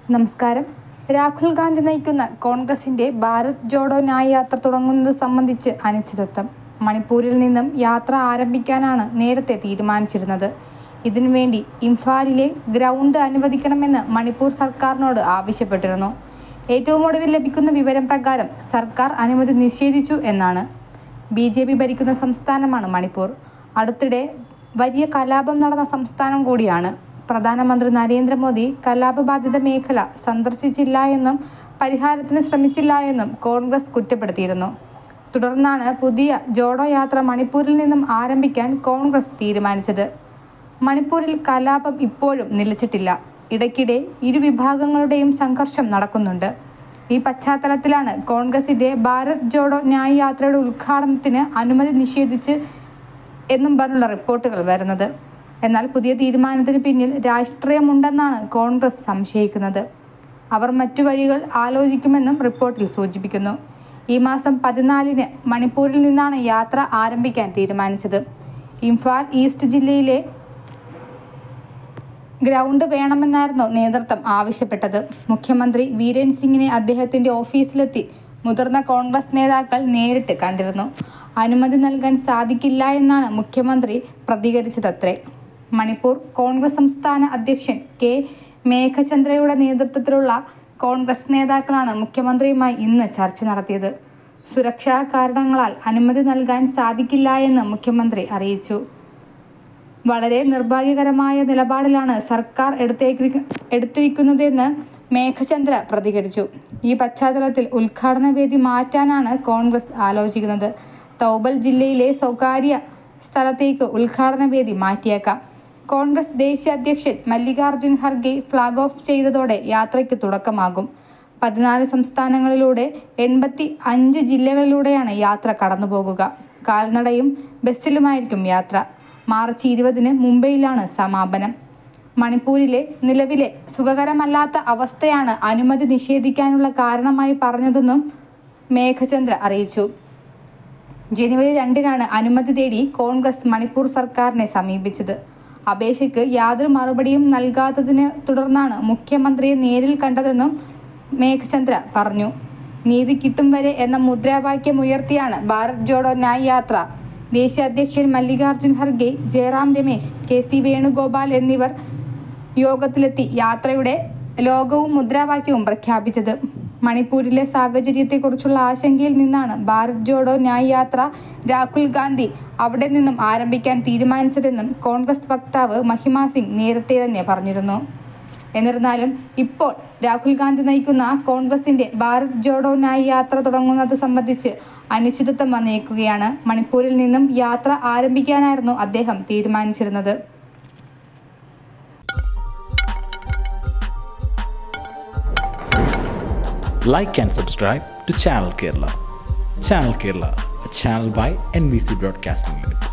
നമസ്കാരം രാഹുൽ ഗാന്ധി നയിക്കുന്ന കോൺഗ്രസിന്റെ ഭാരത് ജോഡോ ന്യായ യാത്ര തുടങ്ങുന്നത് സംബന്ധിച്ച് അനിശ്ചിതത്വം മണിപ്പൂരിൽ നിന്നും യാത്ര ആരംഭിക്കാനാണ് നേരത്തെ തീരുമാനിച്ചിരുന്നത് ഇതിനുവേണ്ടി ഇംഫാലിലെ ഗ്രൗണ്ട് അനുവദിക്കണമെന്ന് മണിപ്പൂർ സർക്കാരിനോട് ആവശ്യപ്പെട്ടിരുന്നു ഏറ്റവും ഒടുവിൽ ലഭിക്കുന്ന വിവരം പ്രകാരം സർക്കാർ അനുമതി നിഷേധിച്ചു എന്നാണ് ബി ജെ പി ഭരിക്കുന്ന സംസ്ഥാനമാണ് മണിപ്പൂർ അടുത്തിടെ വലിയ കലാപം നടന്ന സംസ്ഥാനം കൂടിയാണ് പ്രധാനമന്ത്രി നരേന്ദ്രമോദി കലാപബാധിത മേഖല സന്ദർശിച്ചില്ല എന്നും പരിഹാരത്തിന് ശ്രമിച്ചില്ല എന്നും കോൺഗ്രസ് കുറ്റപ്പെടുത്തിയിരുന്നു തുടർന്നാണ് പുതിയ ജോഡോ യാത്ര മണിപ്പൂരിൽ നിന്നും ആരംഭിക്കാൻ കോൺഗ്രസ് തീരുമാനിച്ചത് മണിപ്പൂരിൽ കലാപം ഇപ്പോഴും നിലച്ചിട്ടില്ല ഇടയ്ക്കിടെ ഇരു വിഭാഗങ്ങളുടെയും സംഘർഷം നടക്കുന്നുണ്ട് ഈ പശ്ചാത്തലത്തിലാണ് കോൺഗ്രസിന്റെ ഭാരത് ജോഡോ ന്യായ യാത്രയുടെ ഉദ്ഘാടനത്തിന് അനുമതി നിഷേധിച്ച് എന്നും പറഞ്ഞുള്ള റിപ്പോർട്ടുകൾ വരുന്നത് എന്നാൽ പുതിയ തീരുമാനത്തിന് പിന്നിൽ രാഷ്ട്രീയമുണ്ടെന്നാണ് കോൺഗ്രസ് സംശയിക്കുന്നത് അവർ മറ്റു വഴികൾ ആലോചിക്കുമെന്നും റിപ്പോർട്ടിൽ സൂചിപ്പിക്കുന്നു ഈ മാസം പതിനാലിന് മണിപ്പൂരിൽ നിന്നാണ് യാത്ര ആരംഭിക്കാൻ തീരുമാനിച്ചത് ഇംഫാൽ ഈസ്റ്റ് ജില്ലയിലെ ഗ്രൗണ്ട് വേണമെന്നായിരുന്നു നേതൃത്വം ആവശ്യപ്പെട്ടത് മുഖ്യമന്ത്രി വീരൻ സിംഗിനെ അദ്ദേഹത്തിന്റെ ഓഫീസിലെത്തി മുതിർന്ന കോൺഗ്രസ് നേതാക്കൾ നേരിട്ട് കണ്ടിരുന്നു അനുമതി നൽകാൻ സാധിക്കില്ല എന്നാണ് മുഖ്യമന്ത്രി പ്രതികരിച്ചതത്രേ മണിപ്പൂർ കോൺഗ്രസ് സംസ്ഥാന അധ്യക്ഷൻ കെ മേഘചന്ദ്രയുടെ നേതൃത്വത്തിലുള്ള കോൺഗ്രസ് നേതാക്കളാണ് മുഖ്യമന്ത്രിയുമായി ഇന്ന് ചർച്ച നടത്തിയത് സുരക്ഷാ കാരണങ്ങളാൽ അനുമതി നൽകാൻ സാധിക്കില്ല എന്ന് മുഖ്യമന്ത്രി അറിയിച്ചു വളരെ നിർഭാഗ്യകരമായ നിലപാടിലാണ് സർക്കാർ എടുത്തേക്ക് എടുത്തിരിക്കുന്നതെന്ന് മേഘചന്ദ്ര പ്രതികരിച്ചു ഈ പശ്ചാത്തലത്തിൽ ഉദ്ഘാടന വേദി മാറ്റാനാണ് കോൺഗ്രസ് ആലോചിക്കുന്നത് തൗബൽ ജില്ലയിലെ സ്വകാര്യ സ്ഥലത്തേക്ക് ഉദ്ഘാടന വേദി മാറ്റിയേക്കാം കോൺഗ്രസ് ദേശീയ അധ്യക്ഷൻ മല്ലികാർജുൻ ഖർഗെ ഫ്ലാഗ് ഓഫ് ചെയ്തതോടെ യാത്രയ്ക്ക് തുടക്കമാകും പതിനാല് സംസ്ഥാനങ്ങളിലൂടെ എൺപത്തി അഞ്ച് ജില്ലകളിലൂടെയാണ് യാത്ര കടന്നുപോകുക കാൽനടയും ബസ്സിലുമായിരിക്കും യാത്ര മാർച്ച് ഇരുപതിന് മുംബൈയിലാണ് സമാപനം മണിപ്പൂരിലെ നിലവിലെ സുഖകരമല്ലാത്ത അവസ്ഥയാണ് അനുമതി നിഷേധിക്കാനുള്ള കാരണമായി പറഞ്ഞതെന്നും മേഘചന്ദ്ര അറിയിച്ചു ജനുവരി രണ്ടിനാണ് അനുമതി തേടി കോൺഗ്രസ് മണിപ്പൂർ സർക്കാരിനെ സമീപിച്ചത് അപേക്ഷയ്ക്ക് യാതൊരു മറുപടിയും നൽകാത്തതിനെ തുടർന്നാണ് മുഖ്യമന്ത്രിയെ നേരിൽ കണ്ടതെന്നും മേഘചന്ദ്ര പറഞ്ഞു നീതി കിട്ടും വരെ എന്ന മുദ്രാവാക്യം ഉയർത്തിയാണ് ഭാരത് ജോഡോ ന്യായ് യാത്ര ദേശീയ അധ്യക്ഷൻ മല്ലികാർജുൻ ഖർഗെ ജയറാം രമേശ് കെ സി വേണുഗോപാൽ എന്നിവർ യോഗത്തിലെത്തി യാത്രയുടെ ലോകവും മുദ്രാവാക്യവും പ്രഖ്യാപിച്ചത് മണിപ്പൂരിലെ സാഹചര്യത്തെക്കുറിച്ചുള്ള ആശങ്കയിൽ നിന്നാണ് ഭാരത് ജോഡോ ന്യായ് യാത്ര രാഹുൽ ഗാന്ധി അവിടെ നിന്നും ആരംഭിക്കാൻ തീരുമാനിച്ചതെന്നും കോൺഗ്രസ് വക്താവ് മഹിമ സിംഗ് നേരത്തെ തന്നെ പറഞ്ഞിരുന്നു എന്നിരുന്നാലും ഇപ്പോൾ രാഹുൽ ഗാന്ധി നയിക്കുന്ന കോൺഗ്രസിന്റെ ഭാരത് ജോഡോ ന്യായ് യാത്ര തുടങ്ങുന്നത് സംബന്ധിച്ച് അനിശ്ചിതത്വം വന്നേക്കുകയാണ് മണിപ്പൂരിൽ നിന്നും യാത്ര ആരംഭിക്കാനായിരുന്നു അദ്ദേഹം തീരുമാനിച്ചിരുന്നത് like and subscribe to Channel Kerala. Channel Kerala, a channel by NBC Broadcasting Limited.